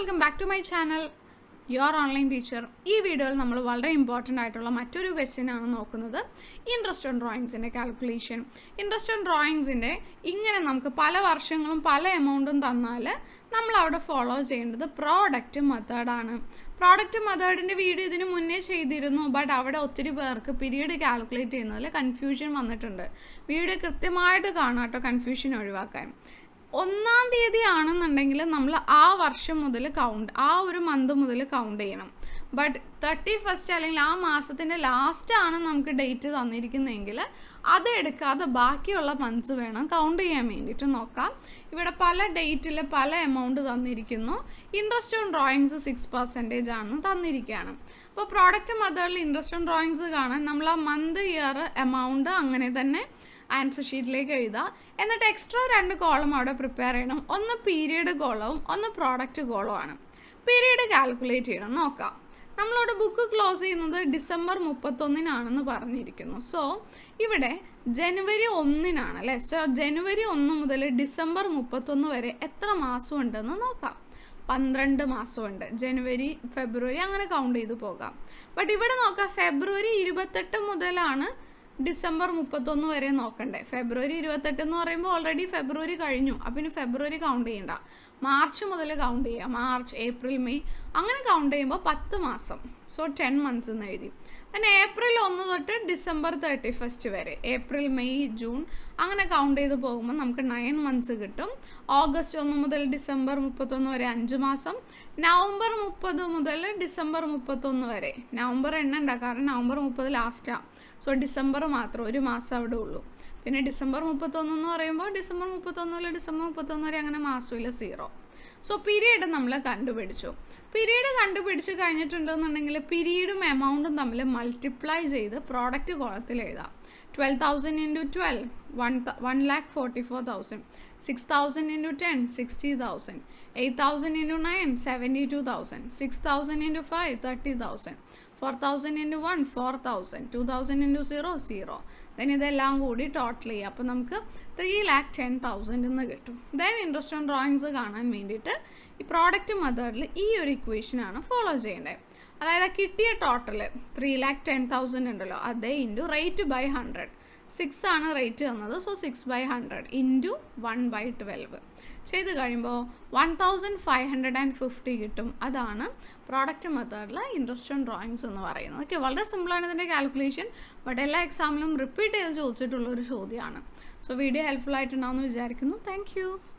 welcome back to my channel your online teacher ഈ വീഡിയോയിൽ നമ്മൾ വളരെ ഇമ്പോർട്ടൻ്റ് ആയിട്ടുള്ള മറ്റൊരു ക്വസ്റ്റ്യൻ ആണ് നോക്കുന്നത് ഇൻട്രസ്റ്റ് ഓൺ ഡ്രോയിങ്സിൻ്റെ കാൽക്കുലേഷൻ ഇൻട്രസ്റ്റ് ഓൺ ഡ്രോയിങ്സിൻ്റെ ഇങ്ങനെ നമുക്ക് പല വർഷങ്ങളും പല എമൗണ്ടും തന്നാൽ നമ്മൾ അവിടെ ഫോളോ ചെയ്യേണ്ടത് പ്രോഡക്റ്റ് മെത്തേഡാണ് പ്രോഡക്റ്റ് മെത്തേഡിൻ്റെ വീഡിയോ ഇതിന് മുന്നേ ചെയ്തിരുന്നു ബട്ട് അവിടെ ഒത്തിരി പേർക്ക് പീരീഡ് കാൽക്കുലേറ്റ് ചെയ്യുന്നതിൽ കൺഫ്യൂഷൻ വന്നിട്ടുണ്ട് വീഡിയോ കൃത്യമായിട്ട് കാണാം കേട്ടോ കൺഫ്യൂഷൻ ഒഴിവാക്കാൻ ഒന്നാം തീയതി ആണെന്നുണ്ടെങ്കിൽ നമ്മൾ ആ വർഷം മുതൽ കൗണ്ട് ആ ഒരു മന്ത് മുതൽ കൗണ്ട് ചെയ്യണം ബട്ട് തേർട്ടി ഫസ്റ്റ് അല്ലെങ്കിൽ ആ മാസത്തിൻ്റെ ലാസ്റ്റ് ആണ് നമുക്ക് ഡേറ്റ് തന്നിരിക്കുന്നതെങ്കിൽ അത് എടുക്കാതെ ബാക്കിയുള്ള മന്ത്സ് വേണം കൗണ്ട് ചെയ്യാൻ വേണ്ടിയിട്ട് നോക്കാം ഇവിടെ പല ഡേറ്റിൽ പല എമൗണ്ട് തന്നിരിക്കുന്നു interest on drawings six percentage ആണ് തന്നിരിക്കുകയാണ് അപ്പോൾ പ്രോഡക്റ്റ് മെത്തേഡിൽ ഇൻട്രസ്റ്റ് ഓൺ ഡ്രോയിങ്സ് കാണാൻ നമ്മൾ ആ മന്ത് ഇയർ എമൗണ്ട് അങ്ങനെ തന്നെ ആൻസർ ഷീറ്റിലേക്ക് എഴുതുക എന്നിട്ട് എക്സ്ട്രാ രണ്ട് കോളം അവിടെ പ്രിപ്പയർ ചെയ്യണം ഒന്ന് പീരീഡ് കോളവും ഒന്ന് പ്രോഡക്റ്റ് കോളവും ആണ് പീരീഡ് കാൽക്കുലേറ്റ് ചെയ്യണം നോക്കാം നമ്മളോട് ബുക്ക് ക്ലോസ് ചെയ്യുന്നത് ഡിസംബർ മുപ്പത്തൊന്നിനാണെന്ന് പറഞ്ഞിരിക്കുന്നു സോ ഇവിടെ ജനുവരി ഒന്നിനാണ് അല്ലേ സോ ജനുവരി ഒന്ന് മുതൽ ഡിസംബർ മുപ്പത്തൊന്ന് വരെ എത്ര മാസം ഉണ്ടെന്ന് നോക്കാം പന്ത്രണ്ട് മാസമുണ്ട് ജനുവരി ഫെബ്രുവരി അങ്ങനെ കൗണ്ട് ചെയ്ത് പോകാം ബട്ട് ഇവിടെ നോക്കാം ഫെബ്രുവരി ഇരുപത്തെട്ട് മുതലാണ് ഡിസംബർ മുപ്പത്തൊന്ന് വരെ നോക്കണ്ടേ ഫെബ്രുവരി ഇരുപത്തെട്ട് എന്ന് പറയുമ്പോൾ ഓൾറെഡി ഫെബ്രുവരി കഴിഞ്ഞു അപ്പം ഇനി ഫെബ്രുവരി കൗണ്ട് ചെയ്യണ്ട മാർച്ച് മുതൽ കൗണ്ട് ചെയ്യാം മാർച്ച് ഏപ്രിൽ മെയ് അങ്ങനെ കൗണ്ട് ചെയ്യുമ്പോൾ പത്ത് മാസം സോ ടെൻ മന്ത്സ് എന്ന് എഴുതി then ഏപ്രിൽ ഒന്ന് തൊട്ട് ഡിസംബർ തേർട്ടി ഫസ്റ്റ് വരെ ഏപ്രിൽ മെയ് ജൂൺ അങ്ങനെ കൗണ്ട് ചെയ്ത് പോകുമ്പോൾ നമുക്ക് നയൻ മന്ത്സ് കിട്ടും ഓഗസ്റ്റ് ഒന്ന് മുതൽ ഡിസംബർ മുപ്പത്തൊന്ന് വരെ അഞ്ച് മാസം നവംബർ മുപ്പത് മുതൽ ഡിസംബർ മുപ്പത്തൊന്ന് വരെ നവംബർ എണ്ണണ്ട കാരണം നവംബർ മുപ്പത് ലാസ്റ്റാണ് സോ ഡിസംബർ മാത്രം ഒരു മാസം അവിടെ ഉള്ളൂ പിന്നെ ഡിസംബർ മുപ്പത്തൊന്ന് എന്ന് പറയുമ്പോൾ ഡിസംബർ മുപ്പത്തൊന്ന് മുതൽ ഡിസംബർ മുപ്പത്തൊന്ന് വരെ അങ്ങനെ മാസമില്ല സീറോ സോ പീരീഡ് നമ്മൾ കണ്ടുപിടിച്ചു പീരീഡ് കണ്ടുപിടിച്ച് കഴിഞ്ഞിട്ടുണ്ടെന്നുണ്ടെങ്കിൽ പീരീഡും എമൗണ്ടും തമ്മിൽ മൾട്ടിപ്ലൈ ചെയ്ത് പ്രോഡക്റ്റ് കോളത്തിൽ എഴുതാം twelve thousand into twelve one one lakh forty four thousand six thousand into ten sixty thousand eight thousand into nine seventy two thousand six thousand into five thirty thousand four thousand into one four thousand two thousand into zero zero then ഇതെല്ലാം കൂടി total ചെയ്യുക അപ്പോൾ നമുക്ക് three lakh ten thousand എന്ന് കിട്ടും then interest on drawings കാണാൻ വേണ്ടിയിട്ട് ഈ പ്രോഡക്റ്റ് മെത്തേഡിൽ ഈ ഒരു ഇക്വേഷനാണ് ഫോളോ ചെയ്യേണ്ടത് അതായത് കിട്ടിയ total three lakh ten thousand ഉണ്ടല്ലോ അതേ into rate by hundred six ആണ് റേറ്റ് തന്നത് so six by hundred into one by twelve ചെയ്ത് കഴിയുമ്പോൾ one thousand five hundred and fifty കിട്ടും അതാണ് പ്രോഡക്റ്റ് മെത്തേഡിൽ ഇൻട്രസ്റ്റ് ഓൺ ഡ്രോയിങ്സ് എന്ന് പറയുന്നത് ഓക്കെ വളരെ സിമ്പിളാണ് ഇതിൻ്റെ കാൽക്കുലേഷൻ ബട്ട് എല്ലാ എക്സാമിലും റിപ്പീറ്റ് ചെയ്ത് ചോദിച്ചിട്ടുള്ള ഒരു ചോദ്യമാണ് സോ വീഡിയോ ഹെൽപ്ഫുൾ ആയിട്ടുണ്ടാവുമെന്ന് വിചാരിക്കുന്നു താങ്ക്